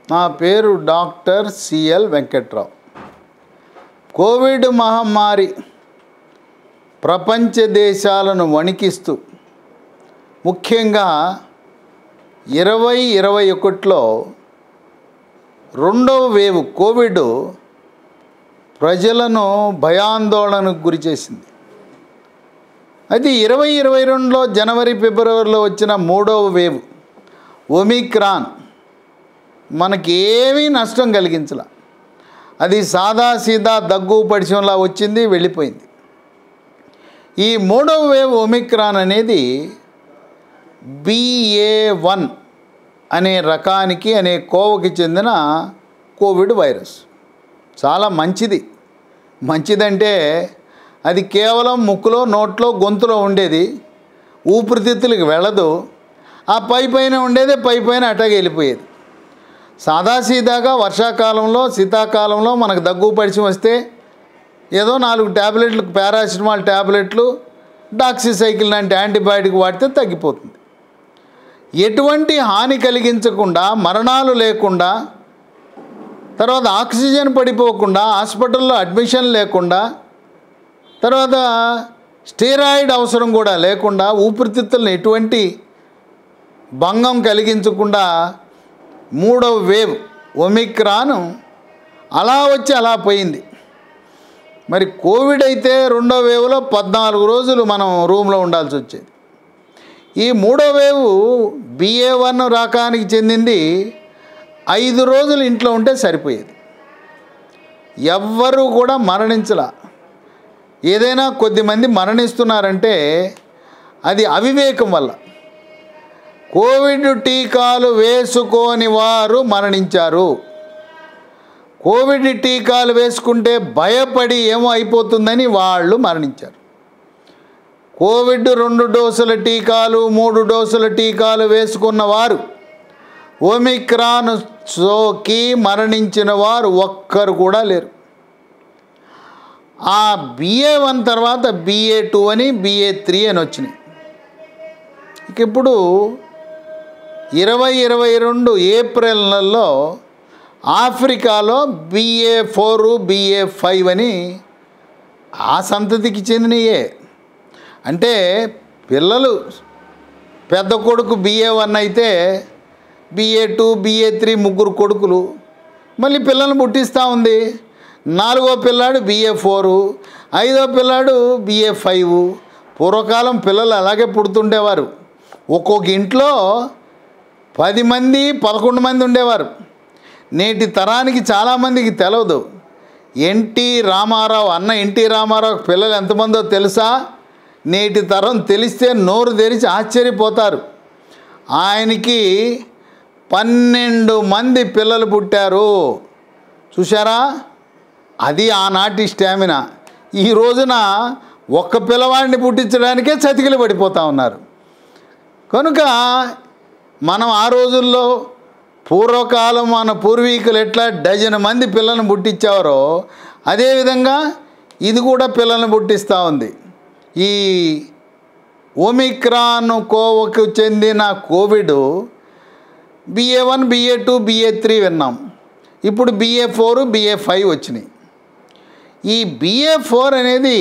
నా పేరు doctor CL Venkatrao Covid మహమ్మారి ప్రపంచ దేశాలను వణికిస్తూ ముఖ్యంగా ఇరవై ఇరవై ఒకటిలో రెండవ వేవ్ కోవిడ్ ప్రజలను భయాందోళనకు గురి చేసింది అది ఇరవై ఇరవై రెండులో జనవరి ఫిబ్రవరిలో వచ్చిన మూడవ వేవ్ ఒమిక్రాన్ మనకి ఏమీ నష్టం కలిగించల అది సాదా సీదా దగ్గు పడిచంలా వచ్చింది వెళ్ళిపోయింది ఈ మూడవ వేవ్ ఒమిక్రాన్ అనేది బిఏ వన్ అనే రకానికి అనే కోవకి చెందిన కోవిడ్ వైరస్ చాలా మంచిది మంచిదంటే అది కేవలం ముక్కులో నోట్లో గొంతులో ఉండేది ఊపిరితిత్తులకు వెళ్ళదు ఆ పై పైన ఉండేది పై పైన అటాగే వెళ్ళిపోయేది సాదాసీదాగా వర్షాకాలంలో శీతాకాలంలో మనకు దగ్గు పరిచయం వస్తే ఏదో నాలుగు ట్యాబ్లెట్లు పారాసిటమాల్ ట్యాబ్లెట్లు డాక్సిసైకిల్ లాంటి యాంటీబయాటిక్ వాడితే తగ్గిపోతుంది ఎటువంటి హాని కలిగించకుండా మరణాలు లేకుండా తర్వాత ఆక్సిజన్ పడిపోకుండా హాస్పిటల్లో అడ్మిషన్ లేకుండా తర్వాత స్టీరాయిడ్ అవసరం కూడా లేకుండా ఊపిరితిత్తులను ఎటువంటి భంగం కలిగించకుండా మూడవ వేవ్ ఒమిక్రాన్ అలా వచ్చి అలా పోయింది మరి కోవిడ్ అయితే రెండో వేవ్లో పద్నాలుగు రోజులు మనం రూమ్లో ఉండాల్సి వచ్చేది ఈ మూడో వేవ్ బిఏ వన్ రకానికి చెందింది ఐదు రోజులు ఇంట్లో ఉంటే సరిపోయేది ఎవ్వరూ కూడా మరణించలా ఏదైనా కొద్దిమంది మరణిస్తున్నారంటే అది అవివేకం వల్ల కోవిడ్ టీకాలు వేసుకోని వారు మరణించారు కోవిడ్ టీకాలు వేసుకుంటే భయపడి ఏమో అయిపోతుందని వాళ్ళు మరణించారు కోవిడ్ రెండు డోసుల టీకాలు మూడు డోసుల టీకాలు వేసుకున్న వారు ఒమిక్రాన్ సోకి మరణించిన వారు ఒక్కరు కూడా లేరు ఆ బిఏ వన్ తర్వాత బిఏ టూ అని బిఏ త్రీ అని వచ్చినాయి ఇక ఇప్పుడు ఇరవై ఇరవై రెండు ఏప్రిల్ నెలలో ఆఫ్రికాలో బిఏ ఫోరు బిఏ ఫైవ్ అని ఆ సంతతికి చెందినయే అంటే పిల్లలు పెద్ద కొడుకు బిఏ వన్ అయితే బిఏ టూ బిఏ త్రీ ముగ్గురు కొడుకులు మళ్ళీ పిల్లల్ని పుట్టిస్తూ ఉంది నాలుగో పిల్లాడు బిఏ ఫోరు ఐదో పిల్లాడు బిఏ ఫైవ్ పూర్వకాలం పిల్లలు అలాగే పుడుతుండేవారు ఒక్కొక్క ఇంట్లో పది మంది పదకొండు మంది ఉండేవారు నేటి తరానికి చాలామందికి తెలవదు ఎన్టీ రామారావు అన్న ఎన్టీ రామారావు పిల్లలు ఎంతమందో తెలుసా నేటి తరం తెలిస్తే నోరు తెరిచి ఆశ్చర్యపోతారు ఆయనకి పన్నెండు మంది పిల్లలు పుట్టారు చూసారా అది ఆనాటి స్టామినా ఈ రోజున ఒక్క పిల్లవాడిని పుట్టించడానికే చతికిలు పడిపోతూ ఉన్నారు కనుక మనం ఆ రోజుల్లో పూర్వకాలం మన పూర్వీకులు ఎట్లా డజన్ మంది పిల్లల్ని పుట్టించారో అదేవిధంగా ఇది కూడా పిల్లల్ని పుట్టిస్తూ ఉంది ఈ ఒమిక్రాన్ కోవకు చెందిన Covid BA one BA two BA three విన్నాం ఇప్పుడు బిఏ ఫోర్ బిఏ ఫైవ్ వచ్చినాయి ఈ బిఏ ఫోర్ అనేది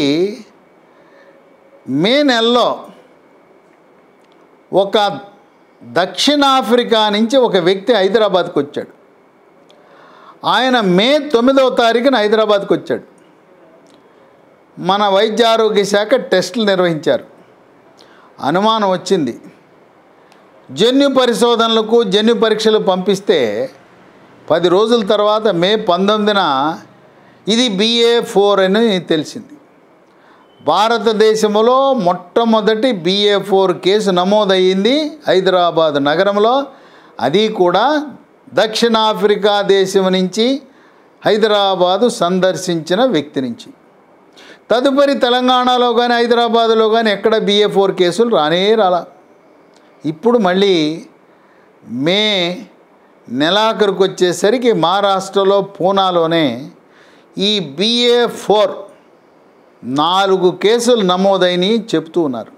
మే నెలలో ఒక దక్షిణాఫ్రికా నుంచి ఒక వ్యక్తి హైదరాబాద్కి వచ్చాడు ఆయన మే తొమ్మిదవ తారీఖున హైదరాబాద్కి వచ్చాడు మన వైద్య ఆరోగ్య శాఖ టెస్టులు నిర్వహించారు అనుమానం వచ్చింది జన్యు పరిశోధనలకు జన్యు పరీక్షలు పంపిస్తే పది రోజుల తర్వాత మే పంతొమ్మిదిన ఇది బిఏ ఫోర్ అని తెలిసింది భారతదేశంలో మొట్టమొదటి బిఏ ఫోర్ కేసు నమోదయ్యింది హైదరాబాద్ నగరంలో అది కూడా దక్షిణాఫ్రికా దేశం నుంచి హైదరాబాదు సందర్శించిన వ్యక్తి నుంచి తదుపరి తెలంగాణలో కానీ హైదరాబాదులో కానీ ఎక్కడ బిఏ ఫోర్ కేసులు రానే రాలా ఇప్పుడు మళ్ళీ మే నెలాఖరుకు వచ్చేసరికి మహారాష్ట్రలో పూనాలోనే ఈ బిఏ ఫోర్ నాలుగు కేసులు నమోదైనవి చెప్తూ ఉన్నారు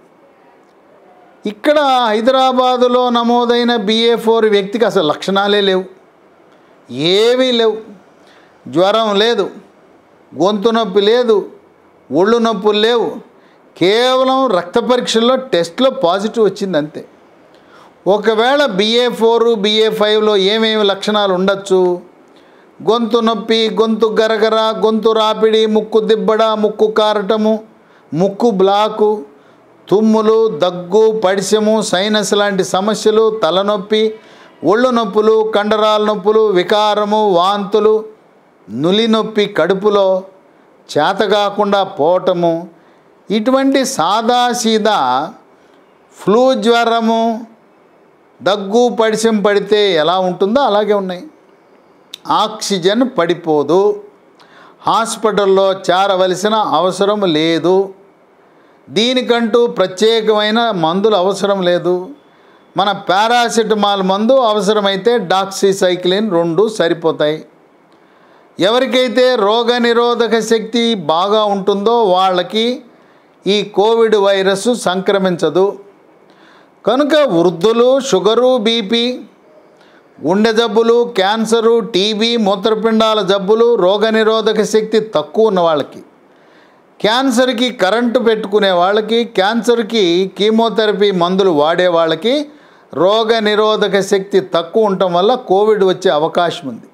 ఇక్కడ హైదరాబాదులో నమోదైన బిఏ ఫోర్ వ్యక్తికి అసలు లక్షణాలే లేవు ఏమీ లేవు జ్వరం లేదు గొంతు నొప్పి లేదు ఒళ్ళు నొప్పులు లేవు కేవలం రక్త పరీక్షల్లో టెస్ట్లో పాజిటివ్ వచ్చింది అంతే ఒకవేళ బిఏ ఫోర్ బిఏ ఫైవ్లో ఏమేమి లక్షణాలు ఉండొచ్చు గొంతు నొప్పి గొంతు గరగర గొంతు రాపిడి ముక్కు దిబ్బడ ముక్కు కారటము ముక్కు బ్లాకు తుమ్ములు దగ్గు పడిసెము సైనస్ లాంటి సమస్యలు తలనొప్పి ఒళ్ళు నొప్పులు కండరాల నొప్పులు వికారము వాంతులు నులి నొప్పి కడుపులో చేతగాకుండా పోవటము ఇటువంటి సాదాసీదా ఫ్లూ జ్వరము దగ్గు పడిసెం పడితే ఎలా ఉంటుందో అలాగే ఉన్నాయి ఆక్సిజన్ పడిపోదు హాస్పిటల్లో చేరవలసిన అవసరం లేదు దీనికంటూ ప్రత్యేకమైన మందులు అవసరం లేదు మన పారాసిటమాల్ మందు అవసరమైతే డాక్సీసైక్లిన్ రెండు సరిపోతాయి ఎవరికైతే రోగ నిరోధక శక్తి బాగా ఉంటుందో వాళ్ళకి ఈ కోవిడ్ వైరస్ సంక్రమించదు కనుక వృద్ధులు షుగరు బీపీ గుండె జబ్బులు క్యాన్సరు టీబీ మూత్రపిండాల జబ్బులు రోగనిరోధక శక్తి తక్కువ ఉన్న వాళ్ళకి క్యాన్సర్కి కరెంటు పెట్టుకునే వాళ్ళకి క్యాన్సర్కి కీమోథెరపీ మందులు వాడే వాళ్ళకి రోగ నిరోధక శక్తి తక్కువ ఉండటం వల్ల కోవిడ్ వచ్చే అవకాశం ఉంది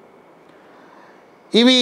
ఇవి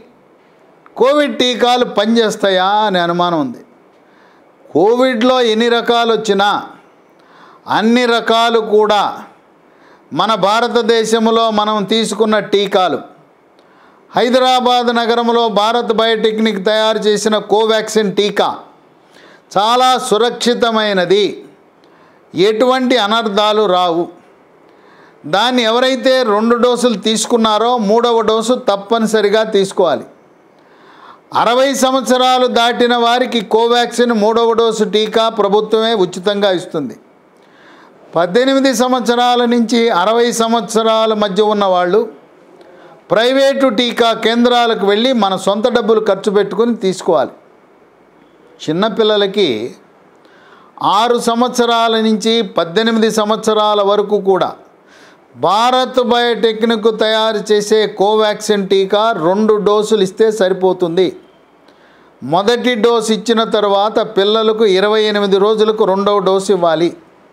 కోవిడ్ టీకాలు పనిచేస్తాయా అనే అనుమానం ఉంది కోవిడ్లో ఎన్ని రకాలు వచ్చినా అన్ని రకాలు కూడా మన భారతదేశంలో మనం తీసుకున్న టీకాలు హైదరాబాద్ నగరంలో భారత్ బయోటెక్నిక్ తయారు చేసిన కోవాక్సిన్ టీకా చాలా సురక్షితమైనది ఎటువంటి అనర్థాలు రావు దాన్ని ఎవరైతే రెండు డోసులు తీసుకున్నారో మూడవ డోసు తప్పనిసరిగా తీసుకోవాలి అరవై సంవత్సరాలు దాటిన వారికి కోవాక్సిన్ మూడవ డోసు టీకా ప్రభుత్వమే ఉచితంగా ఇస్తుంది పద్దెనిమిది సంవత్సరాల నుంచి అరవై సంవత్సరాల మధ్య ఉన్న వాళ్ళు ప్రైవేటు టీకా కేంద్రాలకు వెళ్ళి మన సొంత డబ్బులు ఖర్చు పెట్టుకుని తీసుకోవాలి చిన్నపిల్లలకి ఆరు సంవత్సరాల నుంచి పద్దెనిమిది సంవత్సరాల వరకు కూడా భారత్ బయోటెక్నిక్ తయారు చేసే కోవాక్సిన్ టీకా రెండు డోసులు ఇస్తే సరిపోతుంది మొదటి డోసు ఇచ్చిన తర్వాత పిల్లలకు ఇరవై ఎనిమిది రోజులకు రెండవ డోసు ఇవ్వాలి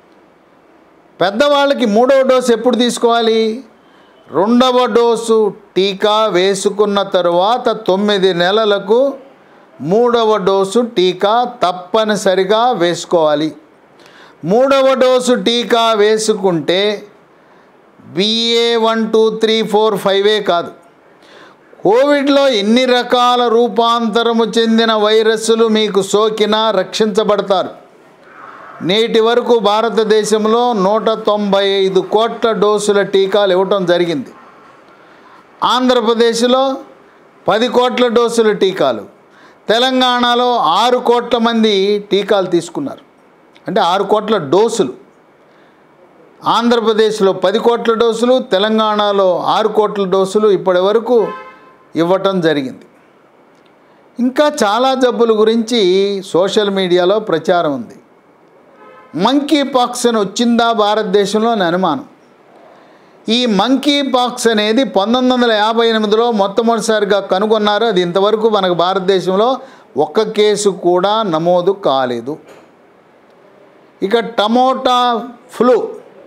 పెద్దవాళ్ళకి మూడవ డోసు ఎప్పుడు తీసుకోవాలి రెండవ డోసు టీకా వేసుకున్న తరువాత తొమ్మిది నెలలకు మూడవ డోసు టీకా తప్పనిసరిగా వేసుకోవాలి మూడవ డోసు టీకా వేసుకుంటే BA one two three four ఫైవే కాదు కోవిడ్లో ఎన్ని రకాల రూపాంతరము చెందిన వైరస్లు మీకు సోకినా రక్షించబడతారు నేటి వరకు భారతదేశంలో నూట తొంభై ఐదు కోట్ల డోసుల టీకాలు ఇవ్వటం జరిగింది ఆంధ్రప్రదేశ్లో పది కోట్ల డోసుల టీకాలు తెలంగాణలో ఆరు కోట్ల మంది టీకాలు తీసుకున్నారు అంటే ఆరు కోట్ల డోసులు ఆంధ్రప్రదేశ్లో పది కోట్ల డోసులు తెలంగాణలో ఆరు కోట్ల డోసులు ఇప్పటి వరకు ఇవ్వటం జరిగింది ఇంకా చాలా జబ్బుల గురించి సోషల్ మీడియాలో ప్రచారం ఉంది మంకీ పాక్స్ అని వచ్చిందా భారతదేశంలో అని అనుమానం ఈ మంకీ పాక్స్ అనేది పంతొమ్మిది వందల యాభై ఎనిమిదిలో మొట్టమొదటిసారిగా కనుగొన్నారు అది ఇంతవరకు మనకు భారతదేశంలో ఒక్క కేసు కూడా నమోదు కాలేదు ఇక టమోటా ఫ్లూ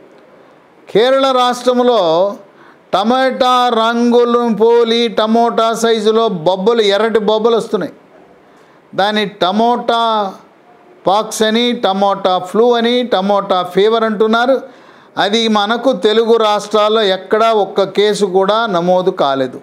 కేరళ రాష్ట్రంలో టమాటా రంగులు పోలి టమోటా సైజులో బొబ్బలు ఎర్రటి బొబ్బలు వస్తున్నాయి దాని టమోటా పాక్స్ అని టమోటా ఫ్లూ అని టమోటా ఫీవర్ అంటున్నారు అది మనకు తెలుగు రాష్ట్రాల్లో ఎక్కడా ఒక్క కేసు కూడా నమోదు కాలేదు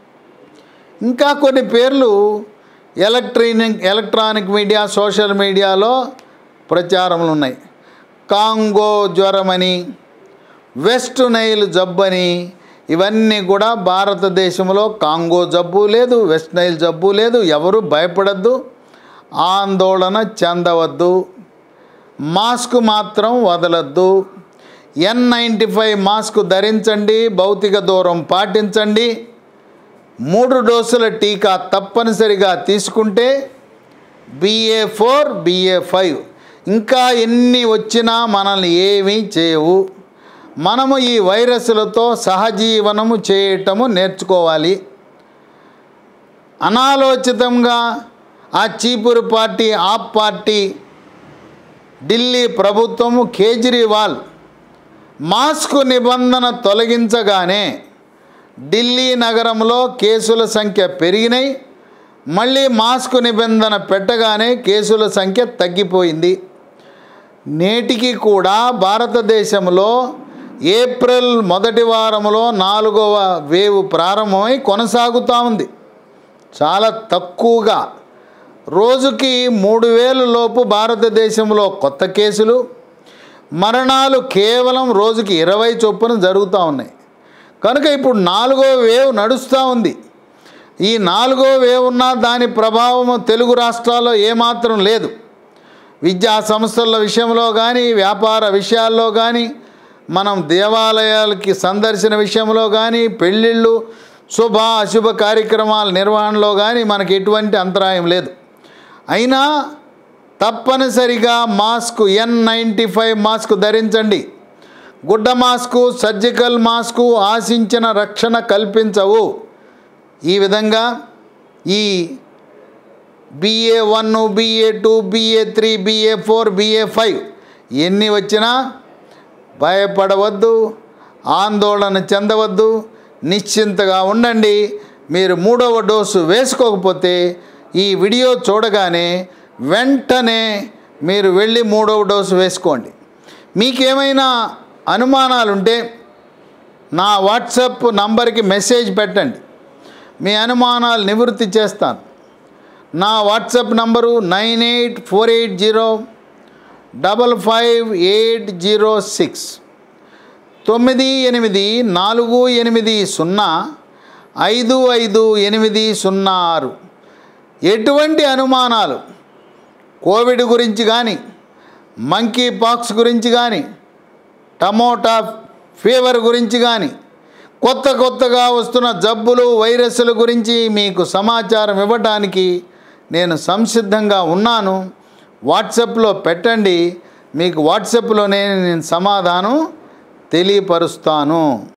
ఇంకా కొన్ని పేర్లు ఎలక్ట్రానిక్ ఎలక్ట్రానిక్ మీడియా సోషల్ మీడియాలో ప్రచారములు ఉన్నాయి కాంగో జ్వరమని వెస్ట్ నైల్ జబ్బని ఇవన్నీ కూడా భారతదేశంలో కాంగో జబ్బు లేదు వెస్ట్ నైల్ జబ్బు లేదు ఎవరు భయపడద్దు ఆందోళన చెందవద్దు మాస్క్ మాత్రం వదలద్దు ఎన్ నైంటీ ఫైవ్ మాస్క్ ధరించండి భౌతిక దూరం పాటించండి మూడు డోసుల టీకా తప్పనిసరిగా తీసుకుంటే బిఏ ఫోర్ బిఏ ఫైవ్ ఇంకా ఎన్ని వచ్చినా మనల్ని ఏమీ చేయవు మనము ఈ వైరస్లతో సహజీవనము చేయటము నేర్చుకోవాలి అనాలోచితంగా ఆ చీపురు పార్టీ ఆప్ పార్టీ ఢిల్లీ ప్రభుత్వము కేజ్రీవాల్ మాస్క్ నిబంధన తొలగించగానే ఢిల్లీ నగరంలో కేసుల సంఖ్య పెరిగినాయి మళ్ళీ మాస్క్ నిబంధన పెట్టగానే కేసుల సంఖ్య తగ్గిపోయింది నేటికి కూడా భారతదేశంలో ఏప్రిల్ మొదటి వారంలో నాలుగవ వేవ్ ప్రారంభమై కొనసాగుతూ ఉంది చాలా తక్కువగా రోజుకి మూడు వేల లోపు భారతదేశంలో కొత్త కేసులు మరణాలు కేవలం రోజుకి ఇరవై చొప్పున జరుగుతూ ఉన్నాయి కనుక ఇప్పుడు నాలుగో వేవ్ నడుస్తూ ఉంది ఈ నాలుగో వేవ్ ఉన్న దాని ప్రభావం తెలుగు రాష్ట్రాల్లో ఏమాత్రం లేదు విద్యా సంస్థల విషయంలో కానీ వ్యాపార విషయాల్లో కానీ మనం దేవాలయాలకి సందర్శన విషయంలో కానీ పెళ్ళిళ్ళు శుభ అశుభ కార్యక్రమాల నిర్వహణలో కానీ మనకి ఎటువంటి అంతరాయం లేదు అయినా తప్పనిసరిగా mask N ninety five mask ధరించండి గుడ్డ మాస్కు సర్జికల్ మాస్కు ఆశించిన రక్షణ కల్పించవు ఈ విధంగా ఈ BA one BA two BA three BA four BA five ఎన్ని వచ్చినా భయపడవద్దు ఆందోళన చెందవద్దు నిశ్చింతగా ఉండండి మీరు మూడవ డోసు వేసుకోకపోతే ఈ వీడియో చూడగానే వెంటనే మీరు వెళ్ళి మూడవ డోసు వేసుకోండి మీకేమైనా అనుమానాలుంటే నా వాట్సాప్ నంబర్కి మెసేజ్ పెట్టండి మీ అనుమానాలు నివృత్తి చేస్తాను నా WhatsApp number nine eight four eight zero double five eight zero six తొమ్మిది ఎనిమిది నాలుగు ఎనిమిది సున్నా ఐదు ఐదు ఎనిమిది సున్నా ఆరు ఎటువంటి అనుమానాలు కోవిడ్ గురించి కానీ మంకీ పాక్స్ గురించి కానీ టమోటా ఫీవర్ గురించి కానీ కొత్త కొత్తగా వస్తున్న జబ్బులు వైరస్ల గురించి మీకు సమాచారం ఇవ్వడానికి నేను సంసిద్ధంగా ఉన్నాను వాట్సాప్లో పెట్టండి మీకు వాట్సాప్లోనే నేను సమాధానం తెలియపరుస్తాను